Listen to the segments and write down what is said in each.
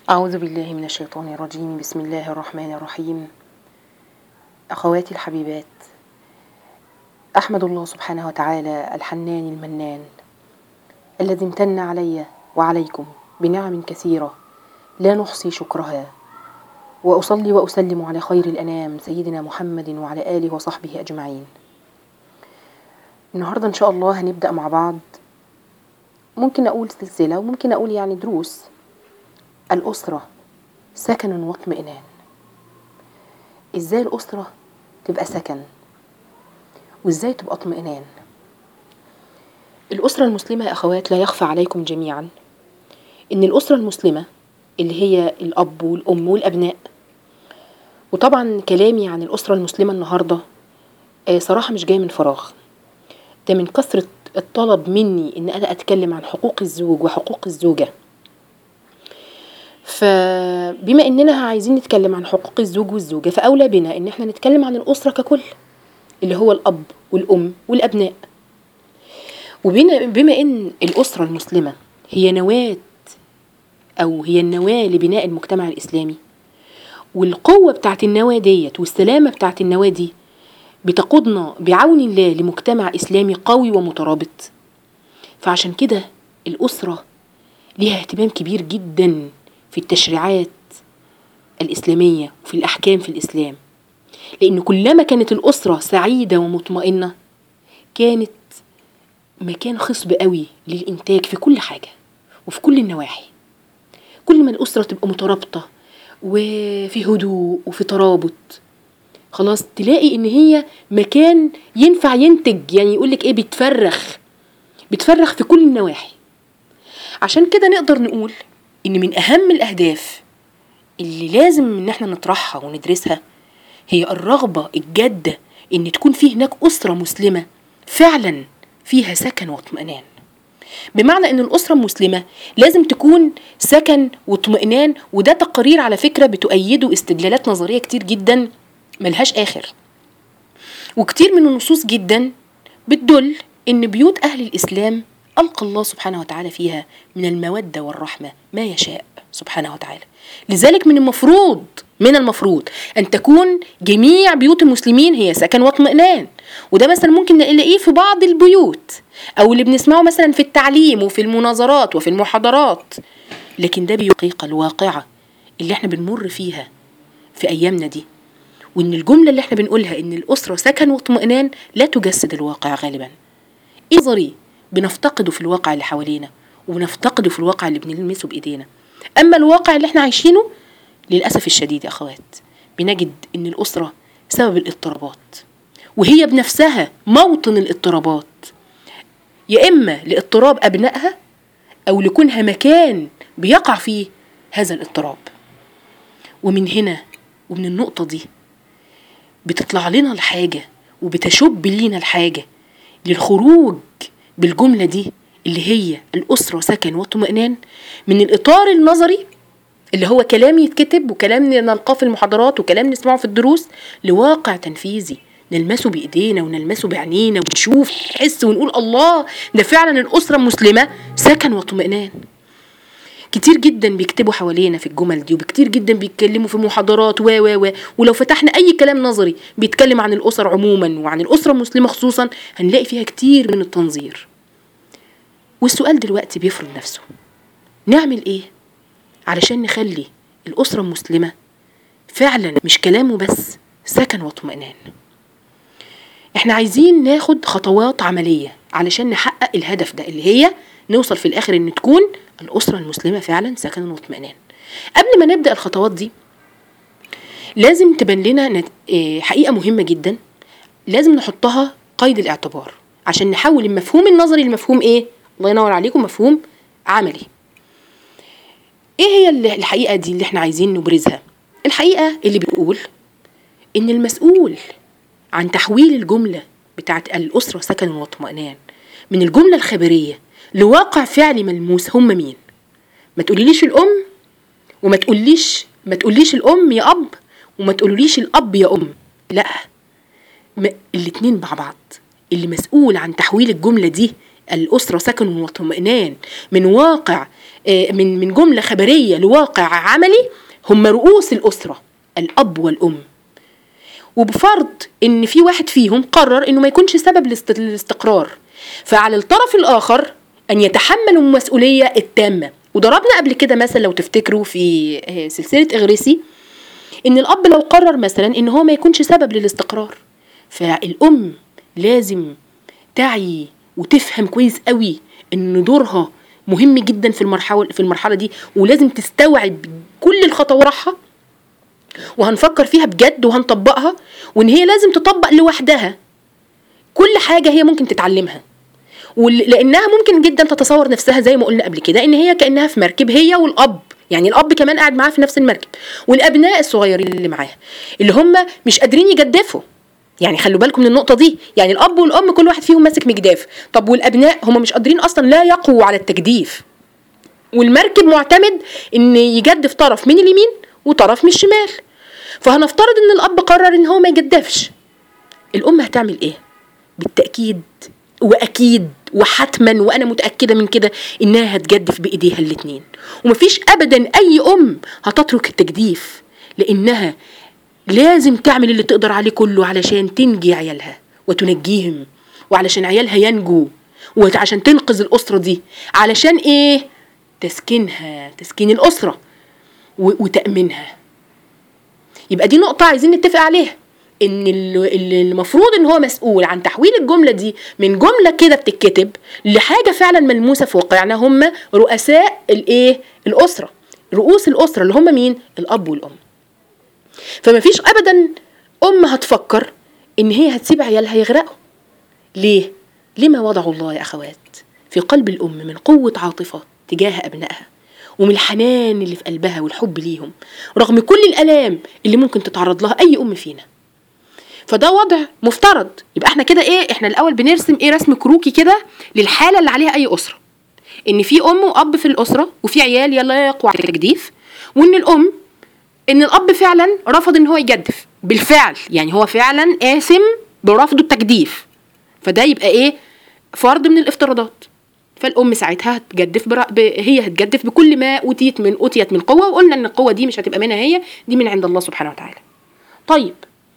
أعوذ بالله من الشيطان الرجيم بسم الله الرحمن الرحيم أخواتي الحبيبات أحمد الله سبحانه وتعالى الحنان المنان الذي امتن علي وعليكم بنعم كثيرة لا نحصي شكرها وأصلي وأسلم على خير الأنام سيدنا محمد وعلى آله وصحبه أجمعين النهاردة إن شاء الله هنبدأ مع بعض ممكن أقول سلسلة وممكن أقول يعني دروس الأسرة سكن واطمئنان إزاي الأسرة تبقى سكن وإزاي تبقى اطمئنان الأسرة المسلمة يا أخوات لا يخفى عليكم جميعا إن الأسرة المسلمة اللي هي الأب والأم والأبناء وطبعا كلامي عن الأسرة المسلمة النهاردة آه، صراحة مش جاي من فراغ ده من كثرة الطلب مني إن أنا أتكلم عن حقوق الزوج وحقوق الزوجة فبما إننا عايزين نتكلم عن حقوق الزوج والزوجة فأولى بنا إن احنا نتكلم عن الأسرة ككل اللي هو الأب والأم والأبناء وبما بما إن الأسرة المسلمة هي نواة أو هي النواة لبناء المجتمع الإسلامي والقوة بتاعت النواة ديت والسلامة بتاعت النواة دي بتقودنا بعون الله لمجتمع إسلامي قوي ومترابط فعشان كده الأسرة ليها اهتمام كبير جدا في التشريعات الإسلامية وفي الأحكام في الإسلام لأن كلما كانت الأسرة سعيدة ومطمئنة كانت مكان خصب قوي للإنتاج في كل حاجة وفي كل النواحي كل ما الأسرة تبقى مترابطة وفي هدوء وفي ترابط خلاص تلاقي ان هي مكان ينفع ينتج يعني يقولك ايه بتفرخ بتفرخ في كل النواحي عشان كده نقدر نقول ان من اهم الاهداف اللي لازم ان احنا نطرحها وندرسها هي الرغبة الجادة ان تكون في هناك اسرة مسلمة فعلا فيها سكن واطمئنان بمعنى ان الاسره المسلمه لازم تكون سكن واطمئنان وده تقارير على فكره بتؤيده استدلالات نظريه كتير جدا ملهاش اخر وكتير من النصوص جدا بتدل ان بيوت اهل الاسلام القى الله سبحانه وتعالى فيها من الموده والرحمه ما يشاء سبحانه وتعالى لذلك من المفروض من المفروض ان تكون جميع بيوت المسلمين هي سكن واطمئنان وده مثلا ممكن نلاقيه في بعض البيوت او اللي بنسمعه مثلا في التعليم وفي المناظرات وفي المحاضرات لكن ده بيحقيقة الواقعة اللي احنا بنمر فيها في ايامنا دي وان الجملة اللي احنا بنقولها ان الاسرة سكن واطمئنان لا تجسد الواقع غالبا نظري بنفتقده في الواقع اللي حوالينا وبنفتقده في الواقع اللي بنلمسه بايدينا اما الواقع اللي احنا عايشينه للاسف الشديد يا اخوات بنجد ان الاسرة سبب الاضطرابات وهي بنفسها موطن الاضطرابات يا اما لاضطراب ابنائها او لكونها مكان بيقع فيه هذا الاضطراب ومن هنا ومن النقطة دي بتطلع لنا الحاجة وبتشب لينا الحاجة للخروج بالجملة دي اللي هي الأسرة سكن واطمئنان من الإطار النظري اللي هو كلام يتكتب وكلام نلقاه في المحاضرات وكلام نسمعه في الدروس لواقع تنفيذي نلمسه بايدينا ونلمسه بعينينا ونشوف نحس ونقول الله ده فعلا الاسره المسلمه سكن واطمئنان كتير جدا بيكتبوا حوالينا في الجمل دي وكتير جدا بيتكلموا في محاضرات و و و ولو فتحنا اي كلام نظري بيتكلم عن الاسر عموما وعن الاسره المسلمه خصوصا هنلاقي فيها كتير من التنظير والسؤال دلوقتي بيفرض نفسه نعمل ايه علشان نخلي الاسره المسلمه فعلا مش كلامه بس سكن واطمئنان احنا عايزين ناخد خطوات عملية علشان نحقق الهدف ده اللي هي نوصل في الاخر ان تكون الاسرة المسلمة فعلا سكن واطمئنان قبل ما نبدأ الخطوات دي لازم تبان لنا نت... اه حقيقة مهمة جدا لازم نحطها قيد الاعتبار عشان نحول المفهوم النظري لمفهوم ايه الله ينور عليكم مفهوم عملي ايه هي الحقيقة دي اللي احنا عايزين نبرزها الحقيقة اللي بتقول ان المسؤول عن تحويل الجملة بتاعت الأسرة سكن واطمئنان من الجملة الخبرية لواقع فعلي ملموس هم مين؟ ما تقوليليش الأم وما تقوليش ما تقوليش الأم يا أب وما تقوليليش الأب يا أم لا الاتنين مع بعض اللي مسؤول عن تحويل الجملة دي الاسره سكن واطمئنان من واقع آه، من من جمله خبريه لواقع عملي هم رؤوس الاسره الاب والام وبفرض ان في واحد فيهم قرر انه ما يكونش سبب لاست- للاستقرار فعلى الطرف الاخر ان يتحمل المسؤوليه التامه وضربنا قبل كده مثلا لو تفتكروا في آه، سلسله اغريسي ان الاب لو قرر مثلا ان هو ما يكونش سبب للاستقرار فالام لازم تعي وتفهم كويس قوي ان دورها مهم جدا في المرحله في المرحله دي ولازم تستوعب كل الخطواتها وهنفكر فيها بجد وهنطبقها وان هي لازم تطبق لوحدها كل حاجه هي ممكن تتعلمها ول- لانها ممكن جدا تتصور نفسها زي ما قلنا قبل كده ان هي كانها في مركب هي والاب يعني الاب كمان قاعد معاها في نفس المركب والابناء الصغيرين اللي معاها اللي هم مش قادرين يجدفوا يعني خلوا بالكم من النقطه دي يعني الاب والام كل واحد فيهم ماسك مجداف طب والابناء هم مش قادرين اصلا لا يقووا على التجديف والمركب معتمد ان يجدف طرف من اليمين وطرف من الشمال فهنفترض ان الاب قرر ان هو ما يجدفش الام هتعمل ايه بالتاكيد واكيد وحتما وانا متاكده من كده انها هتجدف بايديها الاتنين ومفيش ابدا اي ام هتترك التجديف لانها لازم تعمل اللي تقدر عليه كله علشان تنجي عيالها وتنجيهم وعلشان عيالها ينجوا وعشان تنقذ الاسره دي علشان ايه تسكينها تسكين الاسره و- وتامينها يبقى دي نقطة عايزين نتفق عليها ان ال- ال- المفروض ان هو مسؤول عن تحويل الجملة دي من جملة كده بتتكتب لحاجة فعلا ملموسة في واقعنا هم رؤساء الايه الاسرة رؤوس الاسرة اللي هم مين الاب والام فما فيش ابدا ام هتفكر ان هي هتسيب عيالها يغرقوا ليه لما وضعوا الله يا اخوات في قلب الام من قوة عاطفة تجاه ابنائها ومن الحنان اللي في قلبها والحب ليهم رغم كل الالام اللي ممكن تتعرض لها اي ام فينا فده وضع مفترض يبقى احنا كده ايه احنا الاول بنرسم ايه رسم كروكي كده للحاله اللي عليها اي اسره ان في ام واب في الاسره وفي عيال يلا يقوى على التجديف وان الام ان الاب فعلا رفض ان هو يجدف بالفعل يعني هو فعلا قاسم برفضه التجديف فده يبقى ايه فرض من الافتراضات فالام ساعتها هتجدف برا... ب... هي هتجدف بكل ما اوتيت من اوتيت من قوه وقلنا ان القوه دي مش هتبقى منها هي دي من عند الله سبحانه وتعالى طيب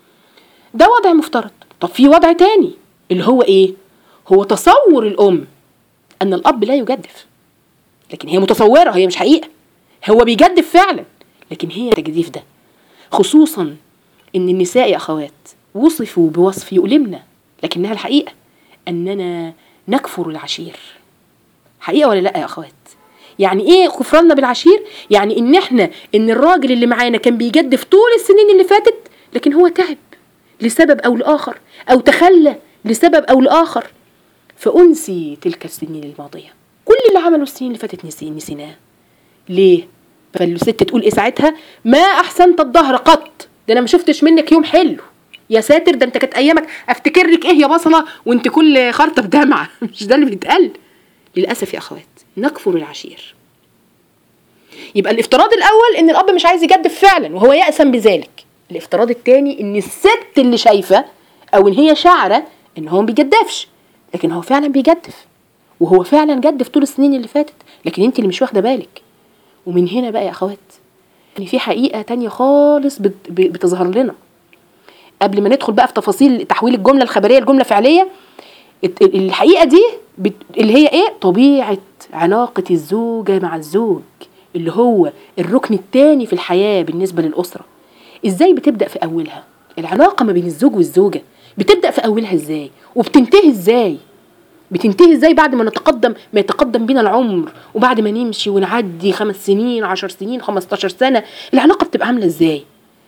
ده وضع مفترض طب في وضع تاني اللي هو ايه هو تصور الام ان الاب لا يجدف لكن هي متصوره هي مش حقيقه هو بيجدف فعلا لكن هي التجديف ده خصوصا ان النساء يا اخوات وصفوا بوصف يؤلمنا لكنها الحقيقه اننا نكفر العشير حقيقه ولا لا يا اخوات يعني ايه كفرنا بالعشير يعني ان احنا ان الراجل اللي معانا كان بيجدف طول السنين اللي فاتت لكن هو تعب لسبب او لاخر او تخلى لسبب او لاخر فانسي تلك السنين الماضيه كل اللي عمله السنين اللي فاتت نسي نسيناه ليه فالست تقول ايه ساعتها ما احسنت الظهر قط ده انا ما شفتش منك يوم حلو يا ساتر ده انت كانت ايامك افتكر لك ايه يا بصله وانت كل خرطه بدمعه مش ده اللي بيتقال للاسف يا اخوات نكفر العشير يبقى الافتراض الاول ان الاب مش عايز يجدف فعلا وهو يأسم بذلك الافتراض الثاني ان الست اللي شايفه او ان هي شاعره ان هو ما بيجدفش لكن هو فعلا بيجدف وهو فعلا جدف طول السنين اللي فاتت لكن انت اللي مش واخده بالك ومن هنا بقى يا اخوات ان في حقيقه تانية خالص بت- ب- بتظهر لنا قبل ما ندخل بقى في تفاصيل تحويل الجمله الخبريه لجمله فعليه الت- الحقيقه دي بت... اللي هي ايه طبيعه علاقه الزوجه مع الزوج اللي هو الركن الثاني في الحياه بالنسبه للاسره ازاي بتبدا في اولها العلاقه ما بين الزوج والزوجه بتبدا في اولها ازاي وبتنتهي ازاي بتنتهي ازاي بعد ما نتقدم ما يتقدم بينا العمر وبعد ما نمشي ونعدي خمس سنين عشر سنين خمستاشر سنة العلاقة بتبقى عاملة ازاي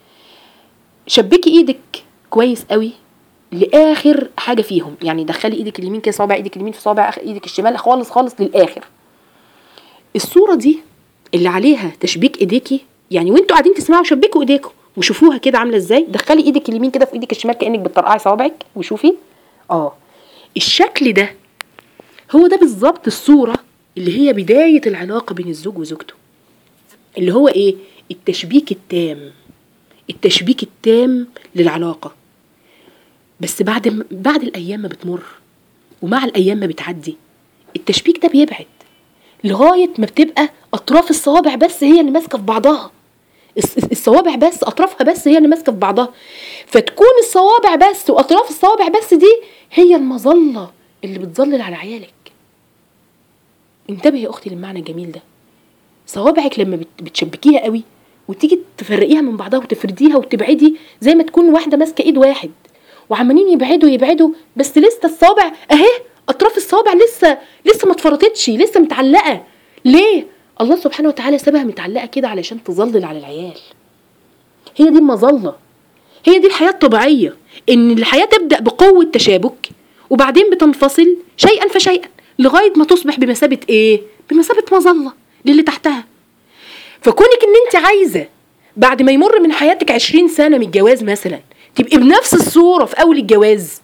شبكي ايدك كويس قوي لاخر حاجة فيهم يعني دخلي ايدك اليمين كده صابع ايدك اليمين في صابع آخر ايدك الشمال خالص خالص للاخر الصورة دي اللي عليها تشبيك ايديكي يعني وانتوا قاعدين تسمعوا شبكوا ايديكم وشوفوها كده عامله ازاي دخلي ايدك اليمين كده في ايدك الشمال كانك بتطرقعي صوابعك وشوفي اه الشكل ده هو ده بالظبط الصورة اللي هي بداية العلاقة بين الزوج وزوجته اللي هو ايه التشبيك التام التشبيك التام للعلاقة بس بعد م- بعد الأيام ما بتمر ومع الأيام ما بتعدي التشبيك ده بيبعد لغايه ما بتبقى اطراف الصوابع بس هي اللي ماسكه في بعضها الس- الس- الصوابع بس اطرافها بس هي اللي ماسكه في بعضها فتكون الصوابع بس واطراف الصوابع بس دي هي المظله اللي بتظلل على عيالك انتبهي يا اختي للمعنى الجميل ده صوابعك لما بت- بتشبكيها قوي وتيجي تفرقيها من بعضها وتفرديها وتبعدي زي ما تكون واحده ماسكه ايد واحد وعمالين يبعدوا يبعدوا بس لسه الصابع اهي اطراف الصابع لسه لسه ما اتفرطتش لسه متعلقه ليه الله سبحانه وتعالى سابها متعلقه كده علشان تظلل على العيال هي دي المظله هي دي الحياه الطبيعيه ان الحياه تبدا بقوه تشابك وبعدين بتنفصل شيئا فشيئا لغايه ما تصبح بمثابه ايه بمثابه مظله للي تحتها فكونك ان انت عايزه بعد ما يمر من حياتك عشرين سنه من الجواز مثلا تبقي بنفس الصوره في اول الجواز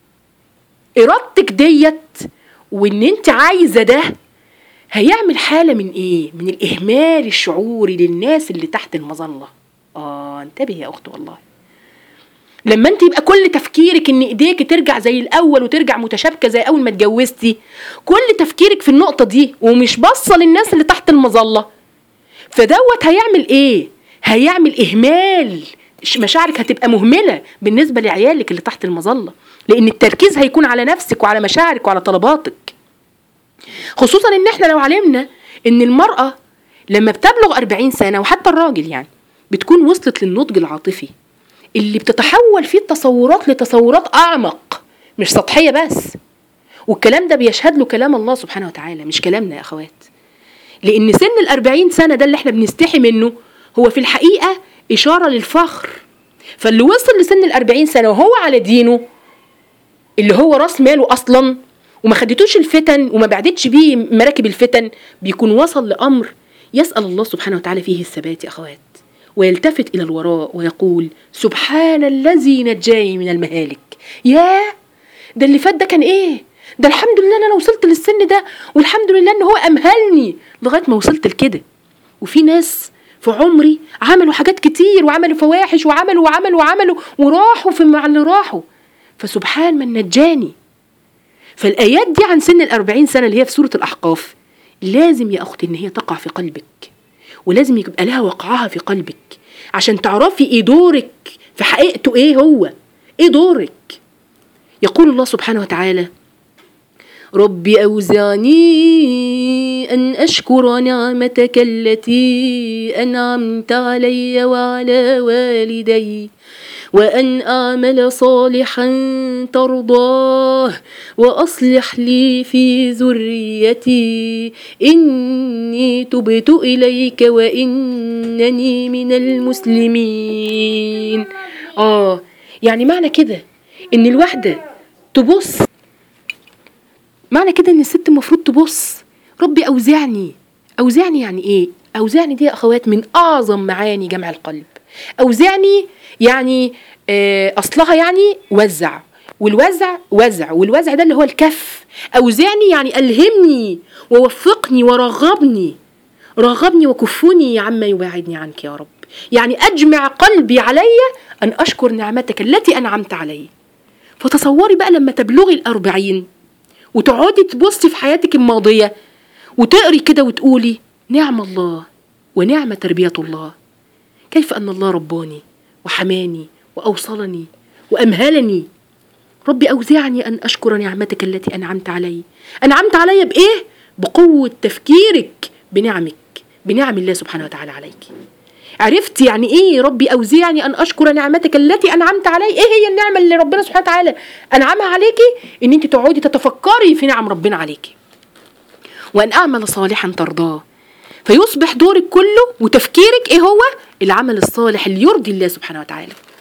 ارادتك ديت وان انت عايزه ده هيعمل حاله من ايه من الاهمال الشعوري للناس اللي تحت المظله اه انتبهي يا اخت والله لما انت يبقى كل تفكيرك ان ايديك ترجع زي الاول وترجع متشابكه زي اول ما اتجوزتي كل تفكيرك في النقطه دي ومش باصه للناس اللي تحت المظله فدوت هيعمل ايه هيعمل اهمال ش- مشاعرك هتبقى مهمله بالنسبه لعيالك اللي تحت المظله لان التركيز هيكون على نفسك وعلى مشاعرك وعلى طلباتك خصوصا ان احنا لو علمنا ان المراه لما بتبلغ 40 سنه وحتى الراجل يعني بتكون وصلت للنضج العاطفي اللي بتتحول فيه التصورات لتصورات اعمق مش سطحيه بس والكلام ده بيشهد له كلام الله سبحانه وتعالى مش كلامنا يا اخوات لان سن الأربعين سنه ده اللي احنا بنستحي منه هو في الحقيقه اشاره للفخر فاللي وصل لسن الأربعين سنه وهو على دينه اللي هو راس ماله اصلا وما خدتوش الفتن وما بعدتش بيه مراكب الفتن بيكون وصل لامر يسال الله سبحانه وتعالى فيه الثبات يا اخوات ويلتفت الى الوراء ويقول سبحان الذي نجاني من المهالك يا ده اللي فات ده كان ايه ده الحمد لله ان انا وصلت للسن ده والحمد لله ان هو امهلني لغايه ما وصلت لكده وفي ناس في عمري عملوا حاجات كتير وعملوا فواحش وعملوا وعملوا وعملوا وراحوا في مع اللي راحوا فسبحان من نجاني فالآيات دي عن سن الأربعين سنة اللي هي في سورة الأحقاف لازم يا أختي إن هي تقع في قلبك ولازم يبقى لها وقعها في قلبك عشان تعرفي إيه دورك في حقيقته إيه هو إيه دورك يقول الله سبحانه وتعالى رب أوزعني أن أشكر نعمتك التي أنعمت علي وعلى والدي وأن أعمل صالحا ترضاه وأصلح لي في ذريتي إني تبت إليك وإنني من المسلمين آه يعني معنى كده إن الواحدة تبص معنى كده ان الست المفروض تبص ربي اوزعني اوزعني يعني ايه اوزعني دي يا اخوات من اعظم معاني جمع القلب اوزعني يعني آه اصلها يعني وزع والوزع وزع والوزع ده اللي هو الكف اوزعني يعني الهمني ووفقني ورغبني رغبني وكفني عما يباعدني عنك يا رب يعني اجمع قلبي علي ان اشكر نعمتك التي انعمت علي فتصوري بقى لما تبلغي الأربعين وتقعدي تبصي في حياتك الماضية وتقري كده وتقولي نعم الله ونعم تربية الله كيف أن الله رباني وحماني وأوصلني وأمهلني ربي أوزعني أن أشكر نعمتك التي أنعمت علي أنعمت علي بإيه؟ بقوة تفكيرك بنعمك بنعم الله سبحانه وتعالى عليك عرفت يعني ايه ربي اوزعني ان اشكر نعمتك التي انعمت علي ايه هي النعمه اللي ربنا سبحانه وتعالى انعمها عليكي ان انت تقعدي تتفكري في نعم ربنا عليكي وان اعمل صالحا ترضاه فيصبح دورك كله وتفكيرك ايه هو العمل الصالح اللي يرضي الله سبحانه وتعالى